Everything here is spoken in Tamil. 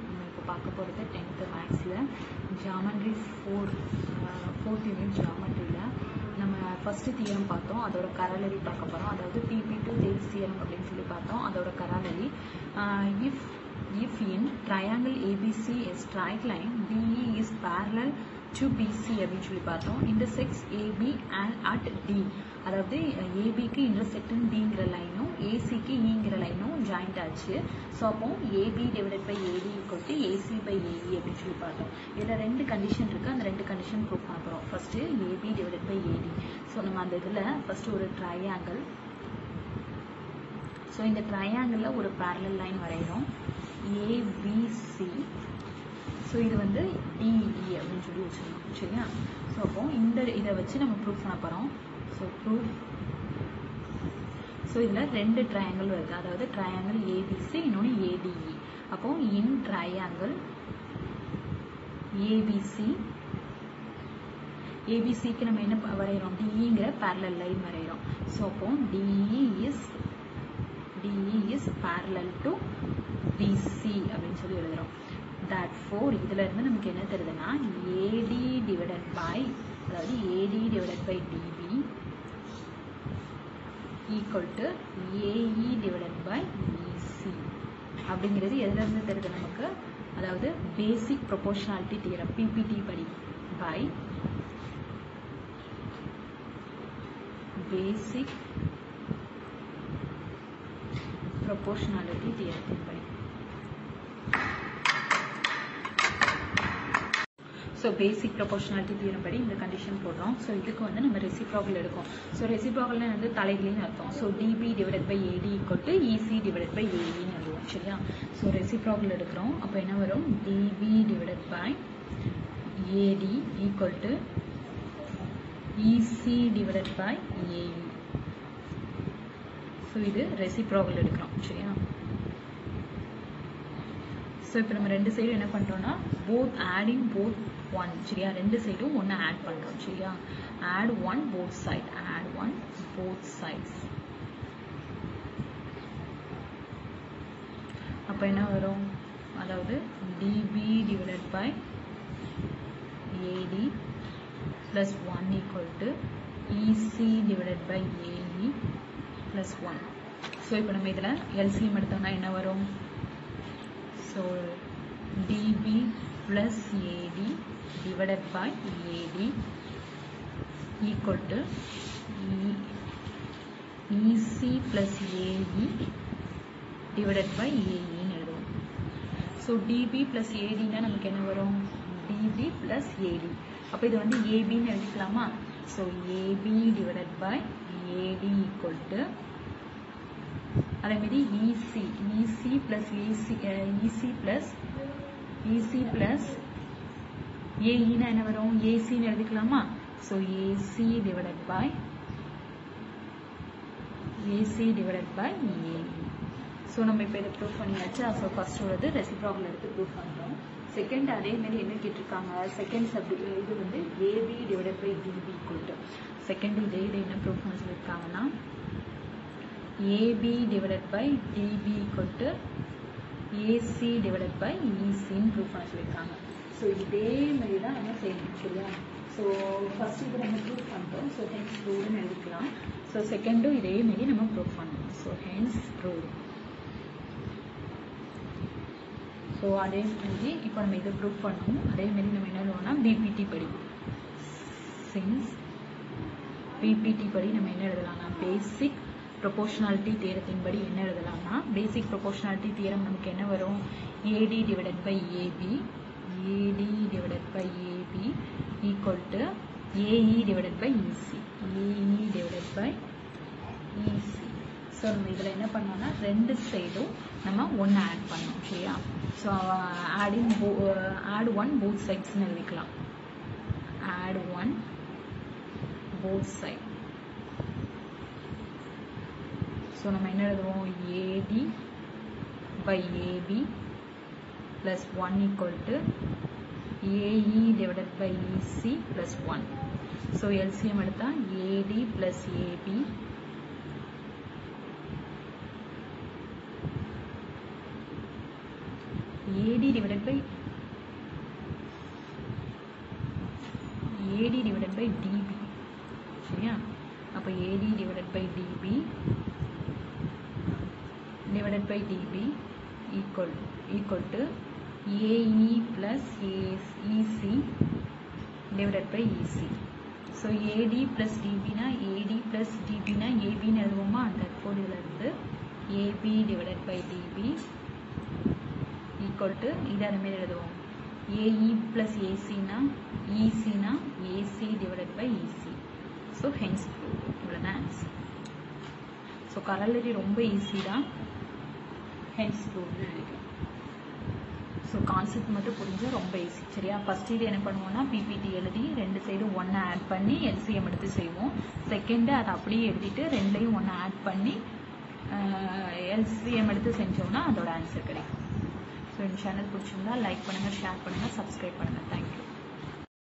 நம்ம இப்போ பார்க்க போகிறது டென்த்து மேக்ஸில் ஜாமெண்ட்ரி ஃபோர் ஃபோர்த் யூனிட் ஜாமெண்ட்ரியில் நம்ம ஃபஸ்ட்டு தியரம் பார்த்தோம் அதோட கராலரி பார்க்க போகிறோம் அதாவது பிபி டூ தேல்ஸ் தியரம் அப்படின்னு சொல்லி பார்த்தோம் அதோட corollary if if in triangle ABC a straight line DE is parallel to BC அப்படின்னு சொல்லி பார்த்தோம் intersects AB and at D அதாவது ஏபிக்கு இன்டர்செக்டன் டிங்கிற லைனும் ஏசிக்கு ஈங்கிற லைனும் ஜாயிண்ட் ஆச்சு ஸோ அப்போ AB divided by AD equal to AC by AE அப்படின்னு சொல்லி பார்த்தோம் இதில் ரெண்டு கண்டிஷன் இருக்குது அந்த ரெண்டு கண்டிஷன் ப்ரூவ் பண்ண போகிறோம் first AB divided by AD so நம்ம அந்த இதில் ஃபஸ்ட்டு ஒரு ட்ரையாங்கிள் ஸோ இந்த ட்ரையாங்கிளில் ஒரு பேரலல் லைன் வரைகிறோம் ஏபிசி ஸோ இது வந்து டிஇ அப்படின்னு சொல்லி வச்சுருக்கோம் சரியா ஸோ அப்போ இந்த இதை வச்சு நம்ம ப்ரூஃப் பண்ண போகிறோம் ஸோ ப்ரூஃப் ஸோ இதில் ரெண்டு ட்ரையாங்கிள் வருது அதாவது ட்ரையாங்கிள் ஏபிசி இன்னொன்று ஏடிஇ அப்போ இன் ட்ரையாங்கிள் ஏபிசி ஏபிசிக்கு நம்ம என்ன வரைகிறோம் டிஇங்கிற பேரலல் லைன் வரைகிறோம் ஸோ அப்போ DE is DE is parallel to BC அப்படின்னு சொல்லி எழுதுகிறோம் தட் ஃபோர் இதில் இருந்து நமக்கு என்ன தெரியுதுன்னா ஏடி டிவைடட் பை அதாவது AD divided by DB equal to AE divided by EC அப்படிங்கிறது எதுலேருந்து தெரியுது நமக்கு அதாவது பேசிக் ப்ரொபோர்ஷனாலிட்டி தியரம் பிபிடி படி பை பேசிக் ப்ரொபோர்ஷனாலிட்டி தியரத்தின் படி ஸோ பேசிக் ப்ரொபோர்ஷனாலிட்டி தியரம் படி இந்த கண்டிஷன் போடுறோம் ஸோ இதுக்கு வந்து நம்ம ரெசிப்ராகல் எடுக்கும் ஸோ ரெசிப்ராகல்னா வந்து தலைகளின்னு அர்த்தம் so DB divided by AD equal to EC divided by ஏஇன்னு எழுதுவோம் சரியா ஸோ ரெசிப்ராகல் எடுக்கிறோம் அப்போ என்ன வரும் DB divided by AD equal to EC divided by AE so இது ரெசிப்ராகல் எடுக்கிறோம் சரியா ஸோ இப்போ நம்ம ரெண்டு சைடும் என்ன பண்ணுறோம்னா போத் ஆடிங் போத் ஒன் சரியா ரெண்டு சைடும் ஒன்று ஆட் பண்ணுறோம் சரியா add one both side add one both sides அப்போ என்ன வரும் அதாவது DB divided by AD plus one equal to EC divided by AE plus one so இப்போ நம்ம இதில் எல்சிஎம் எடுத்தோம்னா என்ன வரும் so DB plus AD divided by AD equal to EC plus AE divided by ஏஇன்னு எழுதுவோம் ஸோ டிபி ப்ளஸ் ஏடினா நமக்கு என்ன வரும் டிபி ப்ளஸ் ஏடி அப்போ இது வந்து ஏபின்னு எழுதிக்கலாமா so AB divided by AD equal to அதேமாரி EC EC plus AC EC plus EC plus ஏஇனா என்ன வரும் ஏசின்னு எழுதிக்கலாமா so AC divided by AC divided by AE so நம்ம இப்போ இதை ப்ரூவ் பண்ணியாச்சு ஸோ ஃபர்ஸ்ட் உள்ளது ரெசிப்ராகல் எடுத்து ப்ரூவ் பண்ணுறோம் செகண்ட் அதே மாதிரி என்ன கேட்டிருக்காங்க செகண்ட் சப் இது வந்து AB divided by DB equal second இதே இது என்ன ப்ரூவ் பண்ண சொல்லியிருக்காங்கன்னா AB divided by DB equal to AC divided by இசின்னு ப்ரூவ் பண்ண சொல்லியிருக்காங்க ஸோ இதே மாதிரி தான் நம்ம செய்யணும் சரியா ஸோ ஃபர்ஸ்ட் இது நம்ம ப்ரூவ் பண்ணிட்டோம் ஸோ ஹென்ஸ் ப்ரூவ்னு எழுதிக்கலாம் ஸோ செகண்டும் இதே மாதிரி நம்ம ப்ரூவ் பண்ணணும் ஸோ ஹென்ஸ் ப்ரூவ் ஸோ அதே மாதிரி இப்போ நம்ம இதை ப்ரூவ் பண்ணணும் அதே மாதிரி நம்ம என்ன எழுதுவோம்னா பிபிடி படி சின்ஸ் பிபிடி படி நம்ம என்ன எழுதலாம்னா பேசிக் ப்ரொபோர்ஷனாலிட்டி தியரத்தின் படி என்ன எழுதலாம்னா பேசிக் ப்ரொபோர்ஷனாலிட்டி தியரம் நமக்கு என்ன வரும் AD divided by AB AD divided by AB equal to AE divided by EC AE divided by EC so நம்ம இதில் என்ன பண்ணோம்னா ரெண்டு சைடும் நம்ம ஒன்று ஆட் பண்ணோம் சரியா so adding both add one both சைட்ஸ்னு எழுதிக்கலாம் add one both side so நம்ம என்ன எழுதுவோம் AD by AB plus one equal to AE divided by EC plus one so LCM எடுத்தால் AD plus AB AD divided by AD divided by DB சரியா அப்போ AD divided by DB divided by dB equal equal to AE plus EC divided by EC. So AD plus DB னா AD plus DB னா AB னு எழுதுவோமா therefore இதுல இருந்து AB divided by DB equal to இதை அந்த மாதிரி எழுதுவோம் AE plus AC னா EC னா AC divided by EC. So hence இவ்வளோதான் ஆன்சர் ஸோ கரலரி ரொம்ப ஈஸி தான் ஹென்ஸ் ப்ரூவ்னு நினைக்கிறேன் ஸோ கான்செப்ட் மட்டும் புரிஞ்சால் ரொம்ப ஈஸி சரியா ஃபர்ஸ்ட் இது என்ன பண்ணுவோம்னா பிபிடி எழுதி ரெண்டு சைடும் ஒன்று ஆட் பண்ணி எல்சிஎம் எடுத்து செய்வோம் செகண்டு அதை அப்படியே எழுதிட்டு ரெண்டையும் ஒன்று ஆட் பண்ணி எல்சிஎம் எடுத்து செஞ்சோம்னா அதோட ஆன்சர் கிடைக்கும் ஸோ இந்த சேனல் பிடிச்சிருந்தா லைக் பண்ணுங்கள் ஷேர் பண்ணுங்கள் சப்ஸ்கிரைப் பண்ணுங்கள் தேங்க்யூ